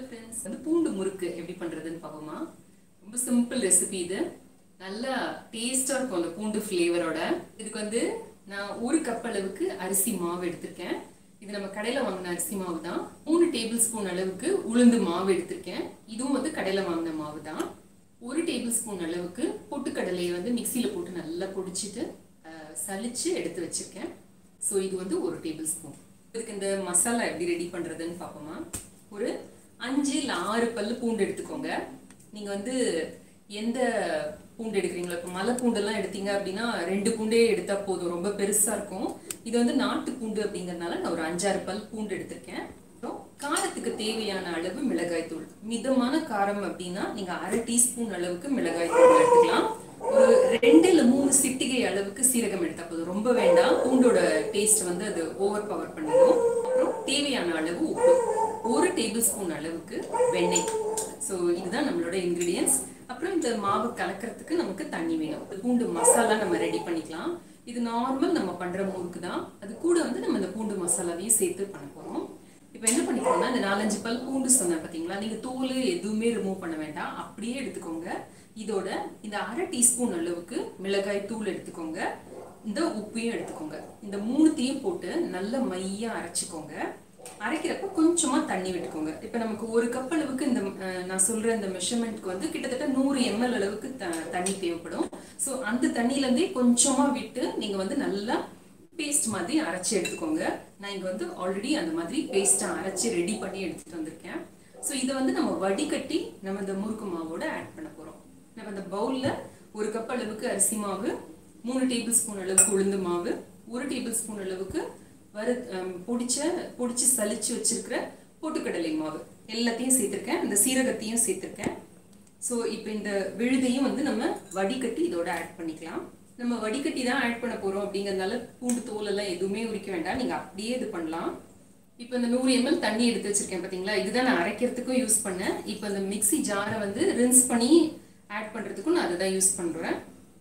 hello friends வந்து பூண்டு முறுக்கு எப்படி பண்ணுறதுன்னு பார்ப்போமா ரொம்ப சிம்பிள் ரெசிபி இது நல்லா டேஸ்டாக இருக்கும் அந்த பூண்டு ஃப்ளேவரோட இதுக்கு வந்து நான் ஒரு கப் அளவுக்கு அரிசி மாவு எடுத்திருக்கேன் இது நம்ம கடையில் வாங்கின அரிசி மாவு தான் மூணு டேபிள் ஸ்பூன் அளவுக்கு உளுந்து மாவு எடுத்திருக்கேன் இதுவும் வந்து கடையில் வாங்கின மாவு தான் ஒரு டேபிள் ஸ்பூன் அளவுக்கு பொட்டுக்கடலையை வந்து மிக்சியில் போட்டு நல்லா பொடிச்சிட்டு அஹ், சலிச்சு எடுத்து வச்சிருக்கேன் ஸோ இது வந்து ஒரு டேபிள் ஸ்பூன் இதுக்கு இந்த மசாலா எப்படி ரெடி பண்ணுறதுன்னு பார்ப்போமா ஒரு அஞ்சு இல்லை ஆறு பல்லு பூண்டு எடுத்துக்கோங்க நீங்கள் வந்து எந்த பூண்டு எடுக்கிறீங்களோ இப்போ மலை பூண்டெல்லாம் எடுத்தீங்க அப்படின்னா ரெண்டு பூண்டே எடுத்தால் போதும் ரொம்ப பெருசாக இருக்கும் இது வந்து நாட்டு பூண்டு அப்படிங்கறதுனால நான் ஒரு அஞ்சாறு பல் பூண்டு எடுத்திருக்கேன் அப்புறம் காரத்துக்கு தேவையான அளவு மிளகாய் தூள் மிதமான காரம் அப்படின்னா நீங்கள் அரை டீஸ்பூன் அளவுக்கு மிளகாய் தூள் எடுத்துக்கலாம் ஒரு ரெண்டு இல்லை மூணு சிட்டிகை அளவுக்கு சீரகம் எடுத்தா போதும் ரொம்ப வேண்டாம் பூண்டோட டேஸ்ட் வந்து அது ஓவர் பவர் பண்ணிடும் அப்புறம் தேவையான அளவு உப்பு ஒரு டேபிள் ஸ்பூன் அளவுக்கு வெண்ணெய் ஸோ இதுதான் நம்மளோட இன்கிரீடியன்ஸ் அப்புறம் இந்த மாவு கலக்கிறதுக்கு நமக்கு தண்ணி வேணும் இந்த பூண்டு மசாலா நம்ம ரெடி பண்ணிக்கலாம் இது நார்மல் நம்ம பண்ற முறுக்கு தான் அது கூட வந்து நம்ம இந்த பூண்டு மசாலாவையும் சேர்த்து பண்ண போறோம் இப்போ என்ன பண்ணிக்கோங்கன்னா இந்த நாலஞ்சு பல் பூண்டு சொன்னேன் பார்த்தீங்களா நீங்க தோல் எதுவுமே ரிமூவ் பண்ண வேண்டாம் அப்படியே எடுத்துக்கோங்க இதோட இந்த அரை டீஸ்பூன் அளவுக்கு மிளகாய் தூள் எடுத்துக்கோங்க இந்த உப்பையும் எடுத்துக்கோங்க இந்த மூணுத்தையும் போட்டு நல்ல மையா அரைச்சிக்கோங்க அரைக்கிறப்ப கொஞ்சமா தண்ணி விட்டுக்கோங்க இப்போ நமக்கு ஒரு கப் அளவுக்கு இந்த அஹ், நான் சொல்ற இந்த மெஷர்மெண்ட்க்கு வந்து கிட்டத்தட்ட நூறு எம்எல் அளவுக்கு த- தண்ணி தேவைப்படும் ஸோ அந்த தண்ணியில இருந்தே கொஞ்சமா விட்டு நீங்க வந்து நல்லா பேஸ்ட் மாதிரி அரைச்சி எடுத்துக்கோங்க நான் இங்க வந்து ஆல்ரெடி அந்த மாதிரி பேஸ்டா அரைச்சி ரெடி பண்ணி எடுத்துட்டு வந்திருக்கேன் ஸோ இதை வந்து நம்ம வடிகட்டி நம்ம இந்த முறுக்கு மாவோட ஆட் பண்ண போறோம் நம்ம இந்த பவுல்ல ஒரு கப் அளவுக்கு அரிசி மாவு மூணு டேபிள் ஸ்பூன் அளவுக்கு உளுந்து மாவு ஒரு டேபிள் ஸ்பூன் அளவுக்கு வறு ஹம், பொடிச்ச பொடிச்சு சலிச்சு வச்சிருக்கிற பொட்டுக்கடலை மாவு எல்லாத்தையும் சேர்த்திருக்கேன் இந்த சீரகத்தையும் சேர்த்திருக்கேன் ஸோ இப்போ இந்த விழுதையும் வந்து நம்ம வடிகட்டி இதோட ஆட் பண்ணிக்கலாம் நம்ம வடிகட்டி தான் ஆட் பண்ண போறோம் அப்படிங்கறதுனால பூண்டு தோல் எல்லாம் எதுவுமே உரிக்க வேண்டாம் நீங்க அப்படியே இது பண்ணலாம் இப்போ இந்த நூறு எம்எல் தண்ணி எடுத்து வச்சிருக்கேன் பாத்தீங்களா இதுதான் நான் அரைக்கிறதுக்கும் யூஸ் பண்ணேன் இப்போ இந்த மிக்ஸி ஜாரை வந்து ரின்ஸ் பண்ணி ஆட் பண்றதுக்கும் நான் அதை தான் யூஸ் பண்றேன்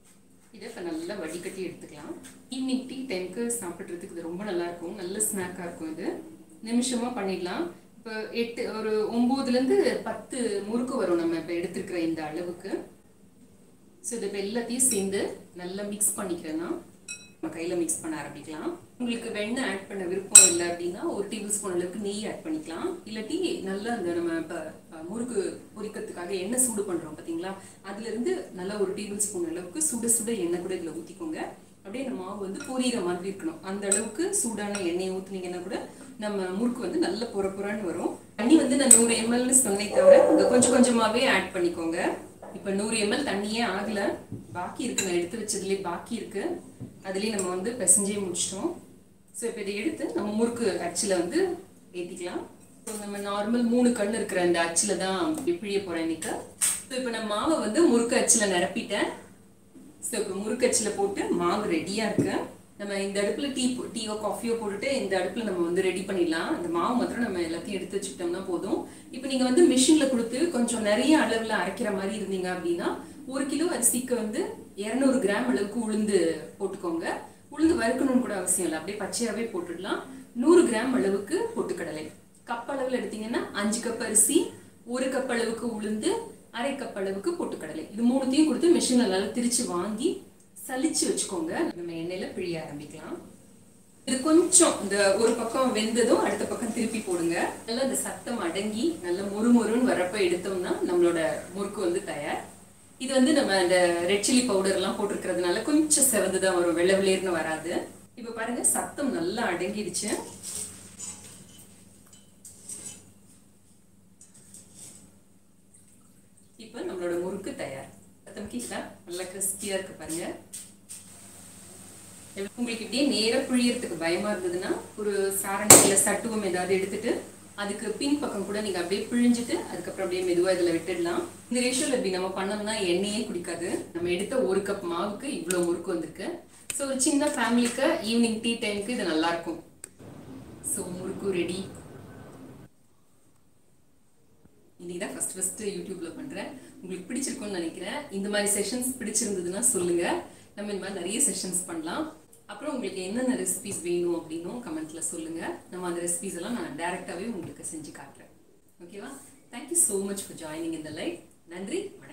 இதை இப்போ நல்லா வடிகட்டி எடுத்துக்கலாம் ஈவினிங் டீ டைமுக்கு சாப்பிட்றதுக்கு இது ரொம்ப நல்லா இருக்கும் நல்ல ஸ்நாக்காக இருக்கும் இது நிமிஷமா பண்ணிடலாம் இப்போ எட்டு ஒரு ஒம்போதுலேருந்து பத்து முறுக்கு வரும் நம்ம இப்போ எடுத்துருக்கிற இந்த அளவுக்கு ஸோ இதை இப்போ எல்லாத்தையும் சேர்ந்து நல்லா மிக்ஸ் பண்ணிக்கிறேன்னா நம்ம கையில் மிக்ஸ் பண்ண ஆரம்பிக்கலாம் உங்களுக்கு வெண்ணெய் ஆட் பண்ண விருப்பம் இல்லை அப்படின்னா ஒரு டேபிள் ஸ்பூன் அளவுக்கு நெய் ஆட் பண்ணிக்கலாம் இல்லாட்டி நல்லா அந்த நம்ம இப்போ முறுக்கு பொரிக்கிறதுக்காக எண்ணெய் சூடு பண்ணுறோம் பார்த்தீங்களா அதுலேருந்து நல்லா ஒரு டேபிள் ஸ்பூன் அளவுக்கு சுட சுட எண்ணெய் கூட இதில் ஊற்றிக்கோங்க அப்படியே அந்த மாவு வந்து பொரியிற மாதிரி இருக்கணும் அந்த அளவுக்கு சூடான எண்ணெயை ஊற்றுனீங்கன்னா கூட நம்ம முறுக்கு வந்து நல்ல பொற பொறன்னு வரும் தண்ணி வந்து நான் நூறு எம்எல்னு சொன்னேன் தவிர இதை கொஞ்சம் கொஞ்சமாகவே ஆட் பண்ணிக்கோங்க இப்போ நூறு எம்எல் தண்ணியே ஆகல பாக்கி இருக்கு நான் எடுத்து வச்சதுலேயே பாக்கி இருக்கு அதுலேயே நம்ம வந்து பிசைஞ்சே முடிச்சிட்டோம் ஸோ இப்போ இதை எடுத்து நம்ம முறுக்கு அச்சில் வந்து ஏற்றிக்கலாம் ஸோ நம்ம நார்மல் மூணு கண் இருக்கிற அந்த அச்சில் தான் பிழிய போகிறேன் இன்னைக்கு ஸோ இப்போ நான் மாவை வந்து முறுக்கு அச்சில் நிரப்பிட்டேன் ஸோ இப்போ முறுக்கச்சில் போட்டு மாவு ரெடியாக இருக்கு நம்ம இந்த அடுப்பில் டீ போ- டீயோ காஃபியோ போட்டுட்டு இந்த அடுப்பில் நம்ம வந்து ரெடி பண்ணிடலாம் அந்த மாவு மாத்திரம் நம்ம எல்லாத்தையும் எடுத்து வச்சுக்கிட்டோம்னா போதும் இப்போ நீங்கள் வந்து மிஷினில் கொடுத்து கொஞ்சம் நிறைய அளவில் அரைக்கிற மாதிரி இருந்தீங்க அப்படின்னா ஒரு கிலோ அரிசிக்கு வந்து இரநூறு கிராம் அளவுக்கு உளுந்து போட்டுக்கோங்க உளுந்து வறுக்கணும்னு கூட அவசியம் இல்லை அப்படியே பச்சையாகவே போட்டுடலாம் நூறு கிராம் அளவுக்கு பொட்டுக்கடலை கப் அளவில் எடுத்தீங்கன்னா அஞ்சு கப் அரிசி ஒரு கப் அளவுக்கு உளுந்து அரை கப் அளவுக்கு பொட்டுக்கடலை இது மூணுத்தையும் கொடுத்து மிஷினில் நல்லா திரிச்சு வாங்கி சலிச்சு வச்சுக்கோங்க நம்ம எண்ணெயில பிழிய ஆரம்பிக்கலாம் இது கொஞ்சம் இந்த ஒரு பக்கம் வெந்ததும் அடுத்த பக்கம் திருப்பி போடுங்க நல்லா இந்த சத்தம் அடங்கி நல்ல மொறுமொறுன்னு வரப்ப எடுத்தோம்னா நம்மளோட முறுக்கு வந்து தயார் இது வந்து நம்ம இந்த ரெட் சில்லி பவுடர் எல்லாம் போட்டிருக்கிறதுனால கொஞ்சம் செவந்து தான் வரும் வெள்ளை வெளியர்னு வராது இப்ப பாருங்க சத்தம் நல்லா அடங்கிடுச்சு இப்போ நம்மளோட முறுக்கு தயார் சத்தம் கீழா நல்லா கிறிஸ்பியா இருக்கு பாருங்க உங்களுக்கு இப்படியே நேரா புழியறதுக்கு பயமா இருந்ததுன்னா ஒரு சாரணி இல்ல சட்டுவம் ஏதாவது எடுத்துட்டு அதுக்கு பின் பக்கம் கூட நீங்க அப்படியே பிழிஞ்சிட்டு அதுக்கப்புறம் அப்படியே மெதுவா இதுல விட்டுடலாம் இந்த ரேஷியோல இப்படி நம்ம பண்ணோம்னா எண்ணெயே குடிக்காது நம்ம எடுத்த ஒரு கப் மாவுக்கு இவ்வளவு முறுக்கு வந்திருக்கு ஸோ ஒரு சின்ன ஃபேமிலிக்கு ஈவினிங் டீ டைமுக்கு இது நல்லா இருக்கும் ஸோ முறுக்கு ரெடி இன்னைக்கு தான் ஃபர்ஸ்ட் ஃபர்ஸ்ட் யூடியூப்ல பண்றேன் உங்களுக்கு பிடிச்சிருக்கும்னு நினைக்கிறேன் இந்த மாதிரி செஷன்ஸ் பிடிச்சிருந்ததுன்னா சொல்லுங்க நம்ம இந்த மாதிரி நிறைய செஷன்ஸ் பண்ணலாம் அப்புறம் உங்களுக்கு என்னென்ன ரெசிபிஸ் வேணும் அப்படின்னும் கமெண்ட்ல சொல்லுங்க நம்ம அந்த ரெசிபிஸ் எல்லாம் நான் டைரக்டாவே உங்களுக்கு செஞ்சு காட்டுறேன் ஓகேவா thank thank you so much for joining இந்த லைஃப் நன்றி வணக்கம்